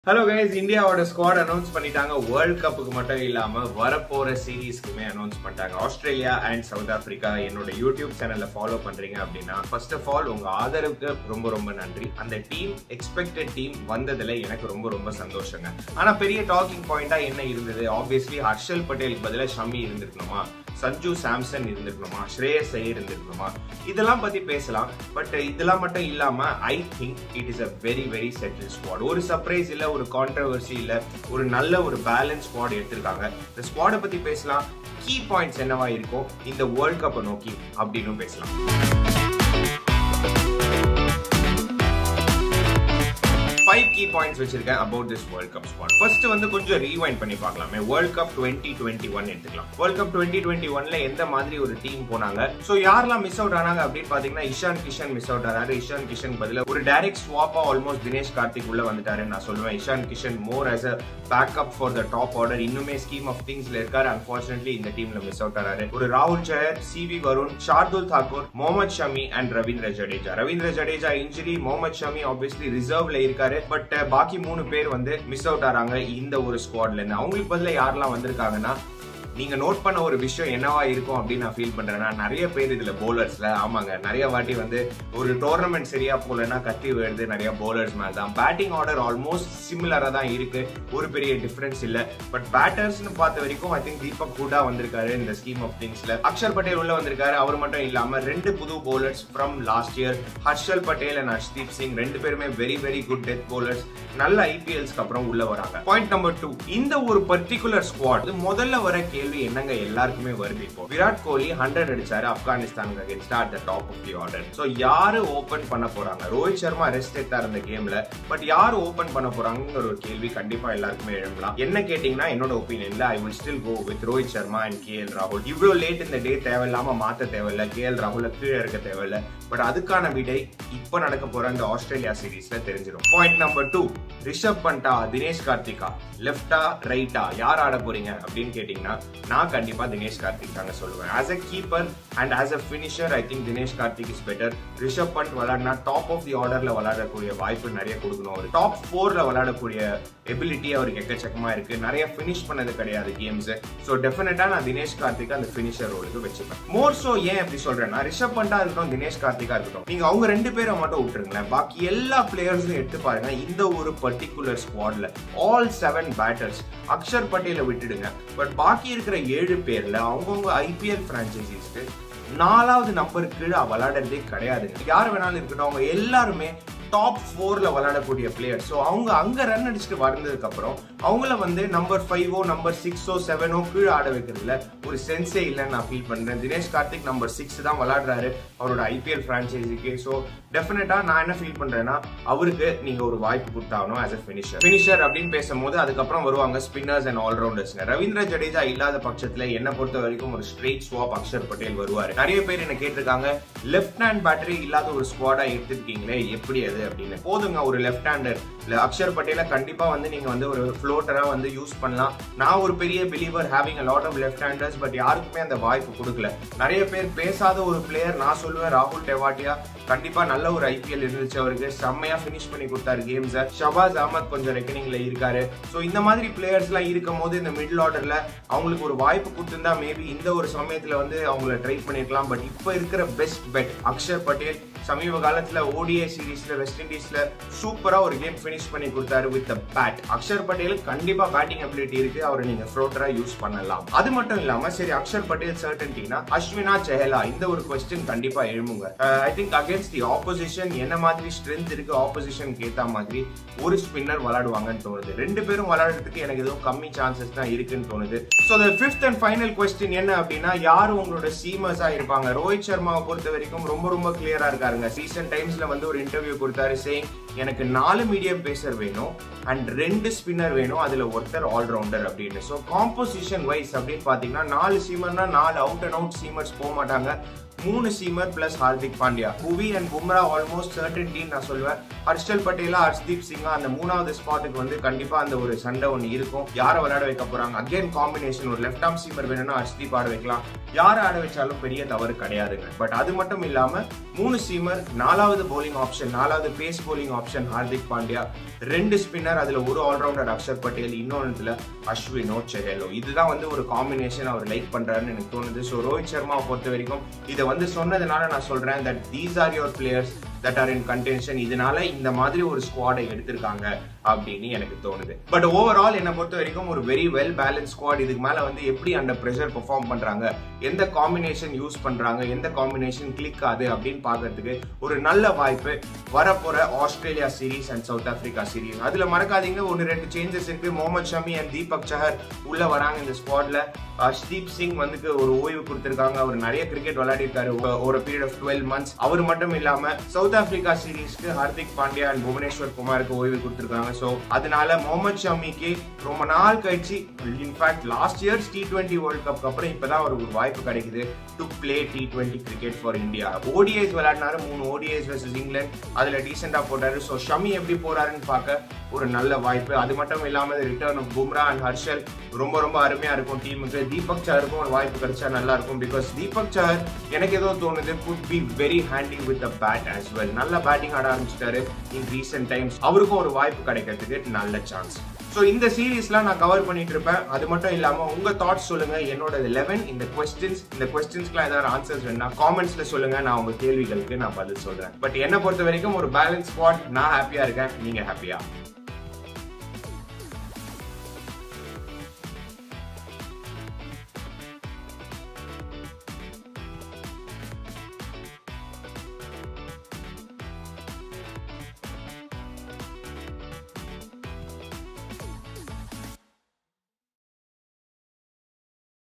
hello guys இந்தியாவோட squad announce பண்ணிட்டாங்க world கப்புக்கு மட்டும் இல்லாம வரப்போற சீரீஸ்க்குமே அனௌன்ஸ் பண்ணிட்டாங்க ஆஸ்திரேலியா அண்ட் சவுத் ஆப்பிரிக்கா என்னோட யூடியூப் சேனல்ல ஃபாலோ பண்றீங்க அப்படின்னா ஃபர்ஸ்ட் ஆஃப் ஆல் உங்க ஆதரவுக்கு ரொம்ப ரொம்ப நன்றி அந்த டீம் எக்ஸ்பெக்டட் டீம் வந்ததுல எனக்கு ரொம்ப ரொம்ப சந்தோஷங்க ஆனா பெரிய டாக்கிங் பாயிண்டா என்ன இருந்தது ஆப்வியஸ்லி ஹர்ஷல் பட்டேலுக்கு பதிலா ஷமி இருந்திருக்கணுமா சஞ்சு சாம்சன் இருந்திருக்கணுமா ஸ்ரேயஸ் ஐயர் இருந்திருக்கணுமா இதெல்லாம் பத்தி பேசலாம் பட் இதெல்லாம் மட்டும் இல்லாம I think it is a very very settled squad ஒரு சர்ப்ரைஸ் இல்ல ஒரு கான்ட்ரவர்சி இல்ல ஒரு நல்ல ஒரு பேலன்ஸ் ஸ்குவாட் எடுத்திருக்காங்க இந்த ஸ்குவாடை பத்தி பேசலாம் கீ பாயிண்ட்ஸ் என்னவா இருக்கும் இந்த வேர்ல்ட் கப்பை நோக்கி அப்படின்னு பேசலாம் ஃபைவ் கீ பாயிண்ட்ஸ் வச்சிருக்கேன் about this world cup squad first வந்து கொஞ்சம் ரீவைண்ட் பண்ணி பார்க்கலாமே world cup twenty twenty one எடுத்துக்கலாம் வேர்ல்ட் கப் டுவெண்ட்டி டுவெண்ட்டி ஒன்ல எந்த மாதிரி ஒரு டீம் போனாங்க ஸோ யாரெல்லாம் மிஸ் அவுட் ஆனாங்க அப்படின்னு பாத்தீங்கன்னா இஷான் கிஷன் மிஸ் அவுட் ஆனாரு இஷான் கிஷன் பதில ஒரு டைரக்ட் ஸ்வாப்பா ஆல்மோஸ்ட் தினேஷ் கார்த்திக் உள்ள வந்துட்டாரு நான் சொல்லுவேன் Ishan Kishan more as a backup for the top order இன்னுமே ஸ்கீம் ஆஃப் திங்ஸ்ல இருக்காரு அன்பார்ச்சுனேட்லி இந்த டீம்ல மிஸ் அவுட் ஆனாரு ஒரு ராகுல் Chahar C V Varun Shardul Thakur Mohammed Shami and Ravindra Jadeja Ravindra Jadeja injury Mohammed Shami obviously ரிசர்வ்ல இருக்காரு பட் பாக்கி மூணு பேர் வந்து மிஸ் அவுட் ஆறாங்க இந்த ஒரு ஸ்குவாட்ல இருந்து அவங்களுக்கு பதிலா யாரெல்லாம் வந்திருக்காங்கன்னா நீங்க நோட் பண்ண ஒரு விஷயம் என்னவா இருக்கும் அப்படின்னு நான் ஃபீல் பண்றேன்னா நிறைய பேர் இதுல போலர்ஸ்ல ஆமாங்க நிறைய வாட்டி வந்து ஒரு டோர்னமெண்ட் சரியா போலன்னா கத்தி வருது நிறைய போலர்ஸ் மேல தான் பேட்டிங் ஆர்டர் ஆல்மோஸ்ட் சிமிலரா தான் இருக்கு ஒரு பெரிய டிஃபரன்ஸ் இல்ல பட் பேட்டர்ஸ்னு பார்த்த வரைக்கும் ஐ திங்க் தீபக் கூடா வந்திருக்காரு இந்த ஸ்கீம் ஆஃப் திங்ஸ்ல அக்ஷர் பட்டேல் உள்ள வந்திருக்காரு அவர் மட்டும் இல்லாம ரெண்டு புது bowlers from last year Harshal Patel and Arshdeep Singh ரெண்டு பேருமே very very good death bowlers நல்ல ஐபிஎல்ஸ்க்கு அப்புறம் உள்ள வராங்க பாயிண்ட் நம்பர் டூ இந்த ஒரு பர்டிகுலர் ஸ்குவாட் முதல்ல வர கேள்வி என்னங்க எல்லாருக்குமே வருது இப்போ விராட் கோலி ஹண்ட்ரட் அடிச்சாரு ஆப்கானிஸ்தானுக்கு against at the top of the order so யாரு ஓபன் பண்ண போறாங்க ரோஹித் சர்மா ரெஸ்ட் எடுத்தார் இந்த கேம்ல பட் யாரு ஓபன் பண்ண போறாங்கிற ஒரு கேள்வி கண்டிப்பா எல்லாருக்குமே எழும்பலாம் என்ன கேட்டீங்கன்னா என்னோட ஒப்பீனியன்ல I will still go with Rohit Sharma and K L ராகுல் இவ்வளவு லேட் இந்த டே தேவையில்லாம மாத்த தேவையில்ல கே எல் ராகுல கீழே இருக்க தேவையில்ல பட் அதுக்கான விடை இப்ப நடக்க போற இந்த ஆஸ்திரேலியா சீரீஸ்ல தெரிஞ்சிடும் பாயிண்ட் நம்பர் டூ ரிஷப் பண்டா தினேஷ் கார்த்திகா லெஃப்டா ரைட்டா யார் ஆட போறீங்க அப்படின்னு கேட்டீங்கன்னா நான் கண்டிப்பா தினேஷ் கார்த்திக் தாங்க சொல்லுவேன் as a keeper and as a finisher I think Dinesh Karthik is better Rishabh Pant விளையாடினா டாப் ஆஃப் தி ஆர்டர்ல விளையாடக்கூடிய வாய்ப்பு நிறைய கொடுக்கணும் ஒரு டாப் ஃபோர்ல விளையாடக்கூடிய எபிலிட்டி அவருக்கு எக்கச்சக்கமா இருக்கு நிறைய பினிஷ் பண்ணது கிடையாது கேம்ஸ் ஸோ டெஃபினட்டா நான் தினேஷ் கார்த்திக் அந்த பினிஷர் ரோலுக்கு வச்சுப்பேன் மோர் சோ ஏன் அப்படி சொல்றேன்னா ரிஷப் பண்டா இருக்கட்டும் தினேஷ் கார்த்திகா இருக்கட்டும் நீங்க அவங்க ரெண்டு பேரை மட்டும் விட்டுருங்களேன் பாக்கி எல்லா பிளேயர்ஸும் எடுத்து பாருங்க இந்த ஒரு பர்டிகுலர் ஸ்குவாட்ல ஆல் செவன் பேட்டர்ஸ் அக்ஷர் பட்டேல விட்டுடுங்க பட் பாக்கி இருக்கிற ஏழு பேர்ல அவங்கவுங்க ஐபிஎல் பிரான்ச்சைசிஸ்க்கு நாலாவது நம்பர் கீழே விளையாடுறதே கிடையாதுங்க யார் வேணாலும் இருக்கட்டும் அவங்க எல்லாருமே டாப் ஃபோர்ல விளையாடக்கூடிய பிளேயர் ஸோ அவங்க அங்க ரன் அடிச்சுட்டு வந்ததுக்கு அப்புறம் அவங்கள வந்து நம்பர் ஃபைவோ நம்பர் சிக்ஸோ செவனோ கீழே ஆட வைக்கிறதுல ஒரு சென்ஸே இல்லைன்னு நான் ஃபீல் பண்றேன் தினேஷ் கார்த்திக் நம்பர் சிக்ஸ் தான் விளையாடுறாரு அவரோட ஐபிஎல் பிரான்ச்சைசிக்கு ஸோ டெஃபினட்டா நான் என்ன ஃபீல் பண்றேன்னா அவருக்கு நீங்க ஒரு வாய்ப்பு கொடுத்தாகணும் ஆஸ் அ பினிஷர் பினிஷர் அப்படின்னு பேசும்போது அதுக்கப்புறம் வருவாங்க ஸ்பின்னர்ஸ் அண்ட் ஆல்ரவுண்டர்ஸ்ங்க ரவீந்திர ஜடேஜா இல்லாத பட்சத்துல என்ன பொறுத்த வரைக்கும் ஒரு ஸ்ட்ரெயிட் ஸ்வாப் அக்ஷர் பட்டேல் வருவாரு நிறைய பேர் என்ன கேட்டிருக்காங்க லெஃப்ட் ஹேண்ட் பேட்டரி இல்லாத ஒரு ஸ்குவாடா எடுத்துருக்கீங்களே எப்படி அது அப்படின்னு போதுங்க ஒரு லெஃப்ட் ஹேண்டர் இல்ல அக்ஷர் பட்டேல கண்டிப்பா வந்து நீங்க வந்து ஒரு ஃப்ளோட்டரா வந்து யூஸ் பண்ணலாம் நான் ஒரு பெரிய believer having a lot of left handers but யாருக்குமே அந்த வாய்ப்பு கொடுக்கல நிறைய பேர் பேசாத ஒரு பிளேயர் நான் சொல்லுவேன் ராகுல் டெவாட்டியா கண்டிப்பா நல்ல ஒரு ஐபிஎல் இருந்துச்சு அவருக்கு செம்மையா பினிஷ் பண்ணி கொடுத்தாரு கேம்ஸ் ஷபாஸ் அகமத் கொஞ்சம் ரெக்கனிங்ல இருக்காரு சோ இந்த மாதிரி பிளேயர்ஸ் எல்லாம் இருக்கும் போது இந்த மிடில் ஆர்டர்ல அவங்களுக்கு ஒரு வாய்ப்பு கொடுத்திருந்தா மேபி இந்த ஒரு சமயத்துல வந்து அவங்கள ட்ரை பண்ணிருக்கலாம் பட் இப்ப இருக்கிற பெஸ்ட் பெட் அக்ஷர் பட்டேல் சமீப காலத்துல ஓடிஐ சீரீஸ்ல வெஸ்ட் இண்டீஸ்ல சூப்பரா ஒரு கேம் பினிஷ் பண்ணி கொடுத்தாரு வித் பேட் அக்ஷர் பட்டேல் கண்டிப்பா பேட்டிங் அபிலிட்டி இருக்கு அவரை நீங்க ஃப்ளோட்டரா யூஸ் பண்ணலாம் அது மட்டும் இல்லாம சரி அக்ஷர் பட்டேல் சர்டன்டினா அஸ்வினா செஹலா இந்த ஒரு கொஸ்டின் கண்டிப்பா எழுமுங்க I think against the opposition என்ன மாதிரி ஸ்ட்ரென்த் இருக்கு ஆப்போசிஷனுக்கு ஏத்த மாதிரி ஒரு ஸ்பின்னர் விளையாடுவாங்கன்னு தோணுது ரெண்டு பேரும் விளையாடுறதுக்கு எனக்கு எதுவும் கம்மி சான்சஸ் தான் இருக்குன்னு தோணுது so the fifth and final question என்ன அப்படின்னா யார் உங்களோட சீமர்ஸா இருப்பாங்க ரோஹித் சர்மாவை பொறுத்த வரைக்கும் ரொம்ப ரொம்ப கிளியரா இருக்காருங்க சீசன் டைம்ஸ்ல வந்து ஒரு இன்டர்வியூ கொடுத்தாரு சேங் எனக்கு நாலு மீடியம் பேசர் வேணும் அண்ட் ரெண்டு ஸ்பின்னர் வேணும் அதுல ஒருத்தர் ஆல்ரவுண்டர் அப்படின்னு ஸோ காம்போசிஷன் வைஸ் அப்படின்னு பாத்தீங்கன்னா நாலு சீமர்னா நாலு அவுட் அண்ட் அவுட் சீமர்ஸ் போக மாட்டாங்க மூணு seamer plus Hardik Pandya Bhuvi and Bumrah almost certain team நான் சொல்லுவேன் ஹர்ஷல் பட்டேலா ஹர்ஷ்தீப் சிங்கா அந்த மூணாவது ஸ்பாட்டுக்கு வந்து கண்டிப்பா அந்த ஒரு சண்டை ஒன்று இருக்கும் யாரை விளையாட வைக்க போறாங்க அகைன் காம்பினேஷன் ஒரு லெஃப்ட் ஆர்ம் சீமர் வேணும்னா ஹர்ஷ்தீப் ஆட வைக்கலாம் யாரை ஆட வச்சாலும் பெரிய தவறு கிடையாதுங்க பட் அது மட்டும் இல்லாம மூணு சீமர் நாலாவது போலிங் ஆப்ஷன் நாலாவது pace bowling option Hardik Pandya ரெண்டு ஸ்பின்னர் அதுல ஒரு ஆல்ரவுண்டர் அக்ஷர் பட்டேல் இன்னொன்னுல அஸ்வினோ செஹலோ இதுதான் வந்து ஒரு காம்பினேஷன் அவர் லைக் பண்றாருன்னு எனக்கு தோணுது ஸோ ரோஹித் சர்மாவை பொறுத்த வரைக்கும் இதை வந்து சொன்னதுனால நான் சொல்றேன் that these are your players that are in contention இதனால இந்த மாதிரி ஒரு ஸ்குவாடை எடுத்திருக்காங்க அப்படின்னு எனக்கு தோணுது பட் ஓவரால் என்னை பொறுத்த வரைக்கும் ஒரு வெரி வெல் பேலன்ஸ் ஸ்குவாட் இதுக்கு மேல வந்து எப்படி அண்டர் ப்ரெஷர் பெர்ஃபார்ம் பண்றாங்க எந்த காம்பினேஷன் யூஸ் பண்றாங்க எந்த காம்பினேஷன் கிளிக் ஆகுது அப்படின்னு பார்க்கறதுக்கு ஒரு நல்ல வாய்ப்பு வரப்போற Australia series and South Africa series அதுல மறக்காதீங்க ஒரு ரெண்டு சேஞ்சஸ் இருக்கு முகமது ஷமி அண்ட் தீபக் சஹர் உள்ள வராங்க இந்த ஸ்குவாட்ல ஹர்ஷ்தீப் சிங் வந்து ஒரு ஓய்வு கொடுத்திருக்காங்க அவர் நிறைய கிரிக்கெட் விளையாடி இருக்காரு ஒரு பீரியட் ஆஃப் டுவெல் மந்த்ஸ் அவர் மட்டும் இல்லாம சவுத் ஆப்பிரிக்கா சீரீஸ்க்கு ஹார்திக் பாண்டியா அண்ட் புவனேஸ்வர் குமாருக்கு ஓய்வு கொடுத்திருக்காங்க ஸோ அதனால முகமது ஷமிக்கு ரொம்ப நாள் கழிச்சு in fact last year's T twenty world cup அப்புறம் இப்பதான் ஒரு வாய்ப்பு கிடைக்குது to play T twenty cricket for India ODIs விளையாடினாரு மூணு ஓடிஐஸ் வர்சஸ் இங்கிலாந்து அதுல டீசெண்டா போட்டாரு ஸோ ஷமி எப்படி போறாருன்னு பார்க்க ஒரு நல்ல வாய்ப்பு அது மட்டும் இல்லாம return of Bumrah and Harshal ரொம்ப ரொம்ப அருமையா இருக்கும் டீமுக்கு தீபக் சஹருக்கும் ஒரு வாய்ப்பு கிடைச்சா நல்லா இருக்கும் பிகாஸ் தீபக் சஹர் எனக்கு ஏதோ தோணுது could be very handy with a bat as well நல்ல பேட்டிங் ஆட ஆரம்பிச்சிட்டாரு இன் ரீசென்ட் டைம்ஸ் அவருக்கும் ஒரு வாய்ப்பு கிடைக்கிறதுக்கு நல்ல சான்ஸ் ஸோ இந்த சீரீஸ்லாம் நான் கவர் பண்ணிட்டு இருப்பேன் அது மட்டும் இல்லாம உங்க தாட்ஸ் சொல்லுங்க என்னோட லெவன் இந்த கொஸ்டின்ஸ் இந்த கொஸ்டின்ஸ்க்குலாம் ஏதாவது ஆன்சர்ஸ் வேணா காமெண்ட்ஸ்ல சொல்லுங்க நான் உங்க கேள்விகளுக்கு நான் பதில் சொல்றேன் பட் என்ன பொறுத்த வரைக்கும் ஒரு பேலன்ஸ் ஸ்குவாட் நான் ஹாப்பியா இருக்கேன் நீங்க ஹாப்பியா